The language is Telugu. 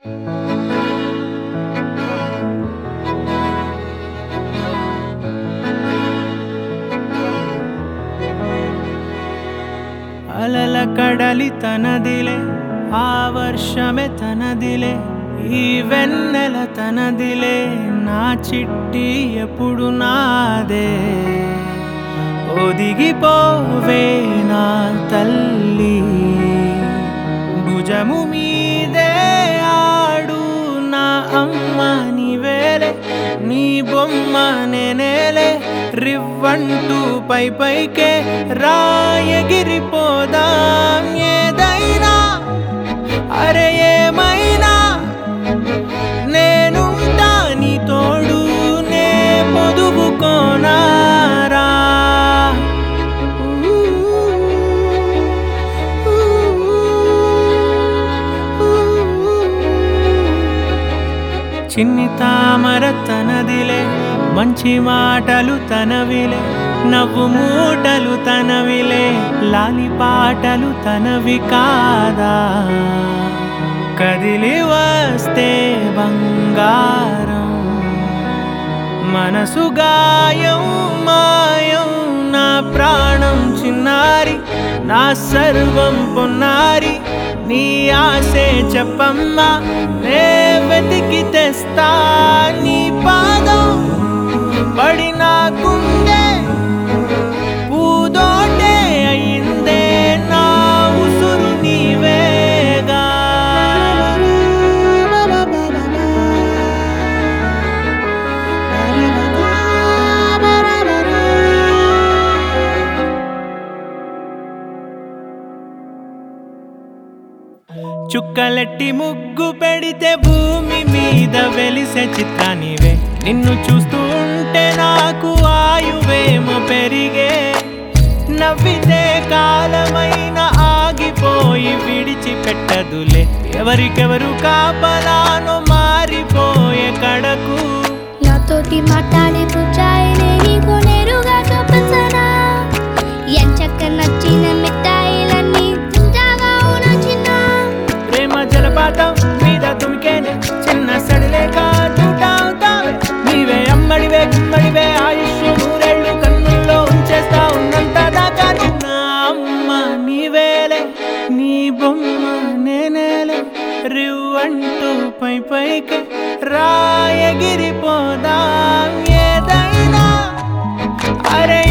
అలల కడలి తనదిలే ఆ వర్షమే తనదిలే ఈ వెన్నెల తనదిలే నా చిట్టి ఎప్పుడు నాదే ఒదిగిపోవే నా తల్లి భుజము మీదే ఆడు నా అమ్మ నీవేలే నీ బొమ్మ నేనేలే రివ్వంటూ పై పైకే రాయగిరిపోదాం ఏదైనా అరే ఏమైనా నేనుంటా నీ తోడు నే పొదుగుకోనారా చిన్ని తామర తనదిలే మంచి మాటలు తనవిలే నవ్వు మూటలు తనవిలే లాలి పాటలు తనవి కాదా కదిలి వస్తే బంగారం మనసు గాయం మాయం నా ప్రాణం చిన్నారి నా సర్వం పొన్నారి నీ ఆశే చెప్పమ్మా నే వెతికి తెస్తా నీ పాదం పడిన గుండె పూదోటే అయిందే నా ఉసురు నీవేగా చుక్కలెట్టి ముగ్గు పెడితే భూమి మీద వెలిసే చిత్రానివే నిన్ను చూస్తూ ఉంటే నాకు ఆయువేమో పెరిగే నవ్వితే కాలమైన ఆగిపోయి విడిచిపెట్టదులే ఎవరికెవరు కాపలానో మారిపోయే కడకు నాతోటి మాట్లాడే పుచ్చాయిలే నీకు నేరుగా చూపించనా ఎంచక్క నచ్చిన మిఠాయిలన్నీ తింటాగా నచ్చిన ప్రేమ జలపాతం మీద తుమికేనే చిన్న సడిలేక చూటావుతావే నీవే అమ్మడివే గుమ్మడివే ఆయుష్ నూరేళ్ళు కన్నుల్లో ఉంచేస్తా ఉన్నంత దాకా నా అమ్మ నీవేలే నీ బొమ్మ నేనేలే రివ్వంటూ పై పైకి రాయగిరిపోదాం ఏదైనా అరే